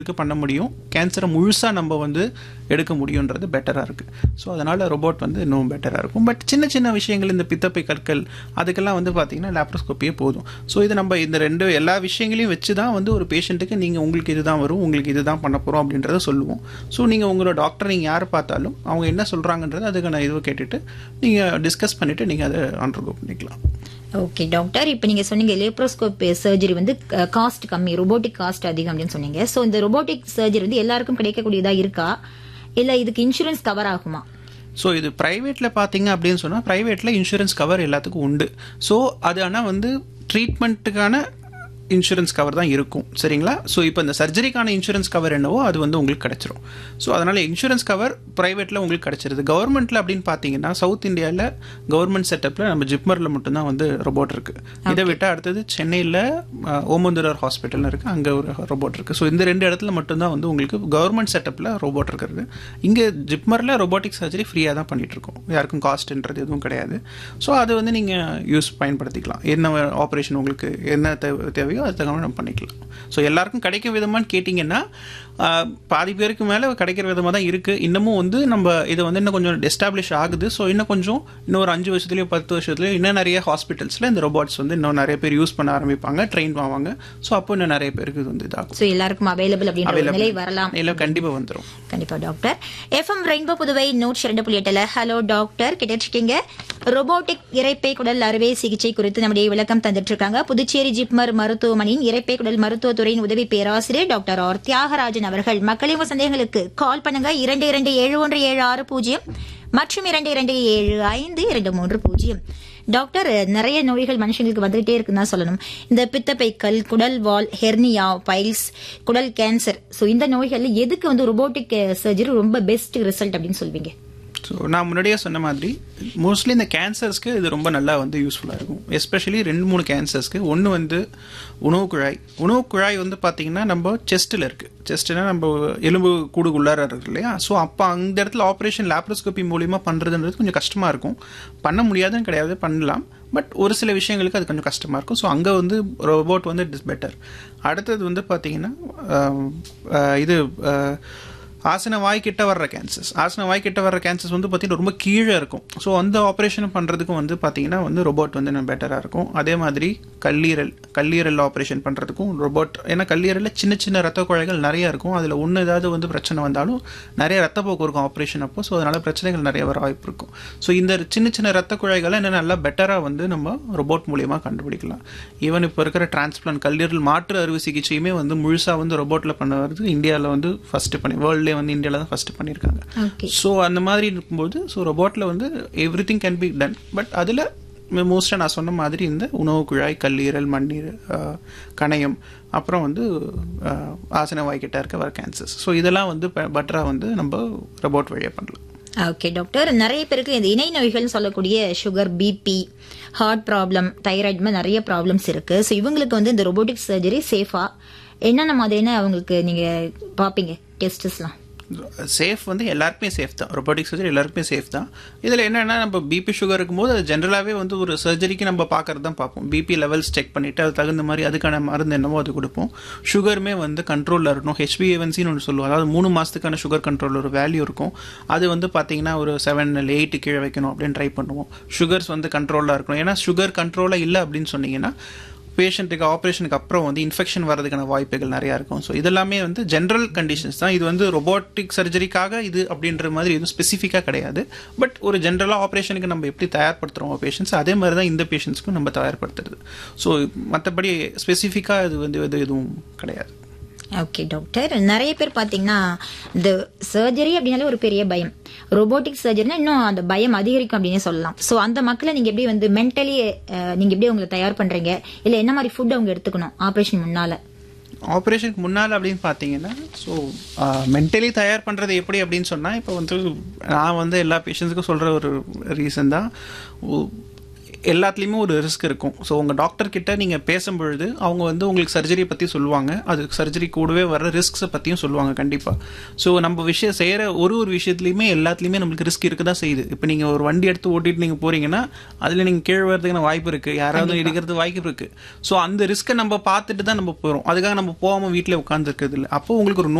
க்கு பண்ண முடியும் கேன்சரை முழுசாக நம்ம வந்து எடுக்க முடியுன்றது பெட்டராக இருக்குது ஸோ அதனால் ரோபோட் வந்து இன்னும் பெட்டராக இருக்கும் பட் சின்ன சின்ன விஷயங்கள் இந்த பித்தப்பை கற்கள் அதுக்கெல்லாம் வந்து பார்த்தீங்கன்னா லேப்ரோஸ்கோப்பியே போதும் ஸோ இது நம்ம இந்த ரெண்டு எல்லா விஷயங்களையும் வச்சு தான் வந்து ஒரு பேஷண்ட்டுக்கு நீங்கள் உங்களுக்கு இதுதான் வரும் உங்களுக்கு இதுதான் பண்ண போகிறோம் அப்படின்றத சொல்லுவோம் ஸோ நீங்கள் உங்களோட டாக்டர் நீங்கள் யார் பார்த்தாலும் அவங்க என்ன சொல்கிறாங்கன்றது அதுக்கான இதுவை கேட்டுட்டு நீங்கள் டிஸ்கஸ் பண்ணிவிட்டு நீங்கள் அதை அண்டர்கோ பண்ணிக்கலாம் ஓகே டாக்டர் இப்போ நீங்க சொன்னீங்க லேப்ரோஸ்கோப் சர்ஜரி வந்து காஸ்ட் கம்மி robotic காஸ்ட் அதிகம் அப்படின்னு சொன்னீங்க ஸோ இந்த robotic சர்ஜரி வந்து எல்லாருக்கும் கிடைக்கக்கூடியதா இருக்கா இல்ல இதுக்கு இன்சூரன்ஸ் கவர் ஆகுமா ஸோ இது ப்ரைவேட்டில் பார்த்தீங்க அப்படின்னு சொன்னால் ப்ரைவேட்டில் இன்சூரன்ஸ் கவர் எல்லாத்துக்கும் உண்டு ஸோ அது ஆனால் வந்து ட்ரீட்மெண்ட்டுக்கான இன்சூரன்ஸ் கவர் தான் இருக்கும் சரிங்களா ஸோ இப்போ இந்த சர்ஜரிக்கான இன்சூரன்ஸ் கவர் என்னவோ அது வந்து உங்களுக்கு கிடைச்சிரும் ஸோ அதனால் இன்சூரன்ஸ் கவர் ப்ரைவேட்டில் உங்களுக்கு கிடைச்சிருது கவர்மெண்ட்டில் அப்படின்னு பார்த்தீங்கன்னா சவுத் இந்தியாவில் கவர்மெண்ட் செட்டப்பில் நம்ம ஜிப்மரில் மட்டும்தான் வந்து ரோபோட் இருக்குது இதை விட்டால் அடுத்தது சென்னையில் ஓமந்துரார் ஹாஸ்பிட்டல்னு இருக்குது அங்கே ஒரு ரோபோட் இருக்குது ஸோ இந்த ரெண்டு இடத்துல மட்டும்தான் வந்து உங்களுக்கு கவர்மெண்ட் செட்டப்பில் ரோபோட் இருக்கிறது இங்கே ஜிப்மரில் ரோபோட்டிக் சர்ஜரி ஃப்ரீயாக தான் பண்ணிட்டு இருக்கோம் யாருக்கும் காஸ்ட்ன்றது எதுவும் கிடையாது ஸோ அது வந்து நீங்கள் யூஸ் பயன்படுத்திக்கலாம் என்ன ஆப்ரேஷன் உங்களுக்கு என்ன தேவை தேவையோ அது தகுந்த நம்ம பண்ணிக்கலாம் ஸோ எல்லாருக்கும் கிடைக்கும் விதமான்னு கேட்டிங்கன்னா ஆஹ், பாதி பேருக்கு மேலே கிடைக்கிற விதமாக தான் இருக்குது இன்னமும் வந்து நம்ம இது வந்து இன்னும் கொஞ்சம் எஸ்டாப்ளிஷ் ஆகுது ஸோ இன்னும் கொஞ்சம் இன்னும் ஒரு அஞ்சு வருஷத்துலையோ பத்து வருஷத்துலையோ இன்னும் நிறைய ஹாஸ்பிட்டல்ஸில் இந்த ரோபோட்ஸ் வந்து இன்னும் நிறைய பேர் யூஸ் பண்ண ஆரம்பிப்பாங்க ட்ரெயின் ஆவாங்க ஸோ அப்போ இன்னும் நிறைய பேருக்கு இது வந்து இதாகும் ஸோ எல்லாருக்கும் அவைலபிள் அப்படின்ற ஒரு நிலை வரலாம் இல்லை கண்டிப்பாக வந்துடும் கண்டிப்பா டாக்டர் எஃப்எம் ரெயின்போ புதுவை நூற்றி இரண்டு புள்ளி எட்டுல ஹலோ டாக்டர் கேட்டிருக்கீங்க ரோபோட்டிக் இரைப்பை குடல் அறுவை சிகிச்சை குறித்து நம்முடைய விளக்கம் தந்துட்டு இருக்காங்க புதுச்சேரி ஜிப்மர் மருத்துவமனையின் இரைப்பை குடல் மருத்துவத்துறையின் உதவி பேராசிரியர் டாக்டர் ஆர் தியாகராஜன் அவர்கள் மக்களின் உங்க சந்தேகங்களுக்கு கால் பண்ணுங்க இரண்டு இரண்டு ஏழு ஒன்று ஏழு ஆறு பூஜ்ஜியம் மற்றும் இரண்டு இரண்டு ஏழு ஐந்து இரண்டு மூன்று பூஜ்ஜியம் டாக்டர் நிறைய நோய்கள் மனுஷங்களுக்கு வந்துகிட்டே இருக்குன்னு தான் சொல்லணும் இந்த பித்தப்பைக்கல் குடல் வால் ஹெர்னியா பைல்ஸ் குடல் கேன்சர் ஸோ இந்த நோய்கள் எதுக்கு வந்து ரோபோட்டிக் சர்ஜரி ரொம்ப பெஸ்ட் ரிசல்ட் அப்படின்னு சொல்வீங்க ஸோ நான் முன்னாடியே சொன்ன மாதிரி மோஸ்ட்லி இந்த கேன்சர்ஸ்க்கு இது ரொம்ப நல்லா வந்து யூஸ்ஃபுல்லாக இருக்கும் எஸ்பெஷலி ரெண்டு மூணு கேன்சர்ஸ்க்கு ஒன்று வந்து உணவு குழாய் உணவு குழாய் வந்து பார்த்தீங்கன்னா நம்ம செஸ்ட்டில் இருக்குது செஸ்ட்னா நம்ம எலும்பு கூடுக்குள்ளார இருக்கு இல்லையா ஸோ அப்போ அந்த இடத்துல ஆப்ரேஷன் லேப்ரோஸ்கோபி மூலிமா பண்ணுறதுன்றது கொஞ்சம் கஷ்டமாக இருக்கும் பண்ண முடியாதுன்னு கிடையாது பண்ணலாம் பட் ஒரு சில விஷயங்களுக்கு அது கொஞ்சம் கஷ்டமாக இருக்கும் ஸோ அங்கே வந்து ரோபோட் வந்து இட் இஸ் பெட்டர் அடுத்தது வந்து பார்த்தீங்கன்னா ஆஹ், ஆஹ், இது ஆஹ், ஆசன வாய் கிட்ட வர்ற கேன்சர்ஸ் ஆசன வாய் கிட்ட வர்ற கேன்சர்ஸ் வந்து பார்த்தீங்கன்னா ரொம்ப கீழே இருக்கும் ஸோ அந்த ஆப்ரேஷன் பண்ணுறதுக்கும் வந்து பார்த்தீங்கன்னா வந்து ரோபோட் வந்து இன்னும் பெட்டராக இருக்கும் அதே மாதிரி கல்லீரல் கல்லீரல் ஆப்ரேஷன் பண்ணுறதுக்கும் ரோபோட் ஏன்னா கல்லீரலில் சின்ன சின்ன ரத்த குழாய்கள் நிறைய இருக்கும் அதில் ஒன்று ஏதாவது வந்து பிரச்சனை வந்தாலும் நிறைய ரத்தப்போக்கு இருக்கும் ஆப்ரேஷன் அப்போ ஸோ அதனால் பிரச்சனைகள் நிறைய வர வாய்ப்பு இருக்கும் ஸோ இந்த சின்ன சின்ன ரத்த குழாய்களை இன்னும் நல்லா பெட்டராக வந்து நம்ம ரோபோட் மூலியமாக கண்டுபிடிக்கலாம் ஈவன் இப்போ இருக்கிற டிரான்ஸ்பிளான்ட் கல்லீரல் மாற்று அறுவை சிகிச்சையுமே வந்து முழுசாக வந்து ரோபோட்டில் பண்ண வருது இந்தியாவில் வந்து ஃபஸ்ட்டு பண்ணி வேர்ல்ட்லேயே வந்து இந்தியாவில் தான் ஃபஸ்ட்டு பண்ணியிருக்காங்க ஓகே ஸோ அந்த மாதிரி இருக்கும்போது ஸோ ரோபோட்டில் வந்து everything can be done but அதில் மோஸ்ட்டாக நான் சொன்ன மாதிரி இந்த உணவு குழாய் கல்லீரல் மண்ணீர் ஆஹ், கணையம் அப்புறம் வந்து ஆஹ், ஆசன வாய்க்கிட்ட இருக்க வர கேன்சர்ஸ் ஸோ இதெல்லாம் வந்து பெட்டராக வந்து நம்ம ரோபோட் வழியாக பண்ணலாம் ஓகே டாக்டர் நிறைய பேருக்கு இந்த இணை நோய்கள்னு சொல்லக்கூடிய sugar BP heart problem thyroid மாதிரி நிறைய ப்ராப்ளம்ஸ் இருக்கு ஸோ இவங்களுக்கு வந்து இந்த ரோபோட்டிக் சர்ஜரி சேஃபா என்னென்ன மாதிரியான அவங்களுக்கு நீங்க பாப்பீங்க டெஸ்டஸ்லாம் சேஃப் வந்து எல்லாருக்குமே சேஃப் தான் ரொபோட்டிக் சர்ஜரி எல்லாருக்குமே சேஃப் தான் இதில் என்னென்னா நம்ம பிபி சுகர் இருக்கும்போது அது ஜென்ரலாகவே வந்து ஒரு சர்ஜரிக்கு நம்ம பார்க்கறது தான் பார்ப்போம் பிபி லெவல்ஸ் செக் பண்ணிவிட்டு அது தகுந்த மாதிரி அதுக்கான மருந்து என்னவோ அது கொடுப்போம் சுகருமே வந்து கண்ட்ரோலில் இருக்கணும் ஹெச்பிஏவன்சின்னு ஒன்று சொல்லுவோம் அதாவது மூணு மாதத்துக்கான சுகர் கண்ட்ரோல் ஒரு வேல்யூ இருக்கும் அது வந்து பார்த்தீங்கன்னா ஒரு செவன் இல்லை எயிட்டு கீழே வைக்கணும் அப்படின்னு ட்ரை பண்ணுவோம் சுகர்ஸ் வந்து கண்ட்ரோலாக இருக்கணும் ஏன்னா சுகர் கண்ட்ரோலாக இல்லை அப்படின்னு சொன்னீங்கன்னா பேஷண்ட்டுக்கு ஆப்ரேஷனுக்கு அப்புறம் வந்து இன்ஃபெக்ஷன் வரதுக்கான வாய்ப்புகள் நிறையா இருக்கும் ஸோ இதெல்லாமே வந்து ஜென்ரல் கண்டிஷன்ஸ் தான் இது வந்து ரொபோட்டிக் சர்ஜரிக்காக இது அப்படின்ற மாதிரி எதுவும் ஸ்பெசிஃபிக்காக கிடையாது பட் ஒரு ஜென்ரலாக ஆப்ரேஷனுக்கு நம்ம எப்படி தயார்படுத்துகிறோம் பேஷண்ட்ஸ் அதே மாதிரி தான் இந்த பேஷண்ட்ஸ்க்கும் நம்ம தயார்படுத்துறது ஸோ மற்றபடி ஸ்பெசிஃபிக்காக இது வந்து இது எதுவும் கிடையாது ஓகே டாக்டர் நிறைய பேர் பாத்தீங்கன்னா இந்த சர்ஜரி அப்படின்னாலே ஒரு பெரிய பயம் ரோபோட்டிக் சர்ஜரினா இன்னும் அந்த பயம் அதிகரிக்கும் அப்படின்னு சொல்லலாம் ஸோ அந்த மக்களை நீங்க எப்படி வந்து மென்டலி நீங்க எப்படி உங்களை தயார் பண்றீங்க இல்ல என்ன மாதிரி ஃபுட் அவங்க எடுத்துக்கணும் ஆபரேஷன் முன்னால ஆப்ரேஷனுக்கு முன்னால் அப்படின்னு பார்த்தீங்கன்னா ஸோ மென்டலி தயார் பண்ணுறது எப்படி அப்படின்னு சொன்னால் இப்போ வந்து நான் வந்து எல்லா பேஷண்ட்ஸுக்கும் சொல்கிற ஒரு ரீசன் தான் எல்லாத்துலேயுமே ஒரு ரிஸ்க் இருக்கும் ஸோ உங்கள் டாக்டர் கிட்ட நீங்கள் பேசும்பொழுது அவங்க வந்து உங்களுக்கு சர்ஜரியை பற்றி சொல்லுவாங்க அது சர்ஜரி கூடவே வர ரிஸ்க்ஸை பற்றியும் சொல்லுவாங்க கண்டிப்பாக ஸோ நம்ம விஷயம் செய்கிற ஒரு ஒரு விஷயத்துலையுமே எல்லாத்துலேயுமே நம்மளுக்கு ரிஸ்க் இருக்க தான் செய்யுது இப்போ நீங்கள் ஒரு வண்டி எடுத்து ஓட்டிட்டு நீங்கள் போகிறீங்கன்னா அதில் நீங்கள் கீழே வரதுக்கான வாய்ப்பு இருக்குது யாராவது இடிக்கிறது வாய்ப்பு இருக்குது ஸோ அந்த ரிஸ்க்கை நம்ம பார்த்துட்டு தான் நம்ம போகிறோம் அதுக்காக நம்ம போகாமல் வீட்டில் உட்காந்துருக்கிறது இல்லை அப்போ உங்களுக்கு ஒரு